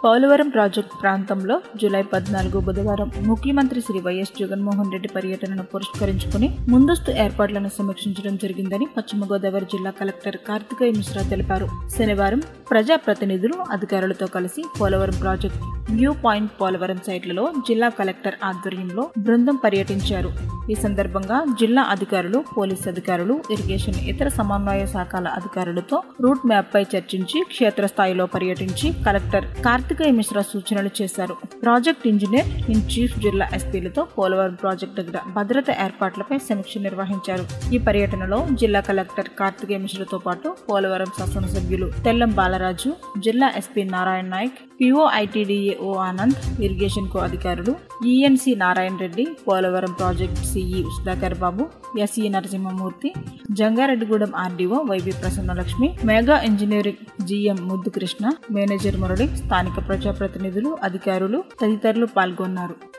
Polavaram project ప్రాంతంలో July పద్నాలుగు బుధవారం ముఖ్యమంత్రి శ్రీ వైఎస్ జగన్మోహన్ రెడ్డి పర్యటనను పురస్కరించుకుని ముందస్తు ఏర్పాట్లను సమీక్షించడం జరిగిందని పశ్చిమ గోదావరి జిల్లా కలెక్టర్ కార్తికేయ మిశ్రా తెలిపారు శనివారం ప్రజాప్రతినిధులు అధికారులతో కలిసి Polavaram project view point Polavaram సైట్లలో జిల్లా కలెక్టర్ ఆధ్వర్యంలో బృందం పర్యటించారు ఈ సందర్భంగా జిల్లా అధికారులు పోలీస్ అధికారులు ఇరిగేషన్ ఇతర సమన్వయ శాఖల అధికారులతో రూట్ మ్యాప్ పై చర్చించి క్షేత్రస్థాయిలో పర్యటించి కలెక్టర్ కార్తికేయ మిశ్రా సూచనలు చేశారు ప్రాజెక్ట్ ఇంజనీర్ ఇన్ చీఫ్ జిల్లా ఎస్పీలతో పోలవరం ప్రాజెక్టు దగ్గర భద్రత ఏర్పాట్లపై సమీక్ష నిర్వహించారు ఈ పర్యటనలో జిల్లా కలెక్టర్ కార్తికేయ మిశ్రతో పాటు పోలవరం శాసనసభ్యులు తెల్లం బాలరాజు జిల్లా SP Narayana Nayak PO ITDAO Anand irrigation co అధికారులు ENC Narayana Reddy Polavaram project CE Sudhakar Babu SE Narasimhamurthy Jangareddygudem RDO YV Prasannalakshmi Mega Engineering GM Muddu Krishna manager Murali స్థానిక ప్రజాప్రతినిధులు అధికారులు తదితరులు పాల్గొన్నారు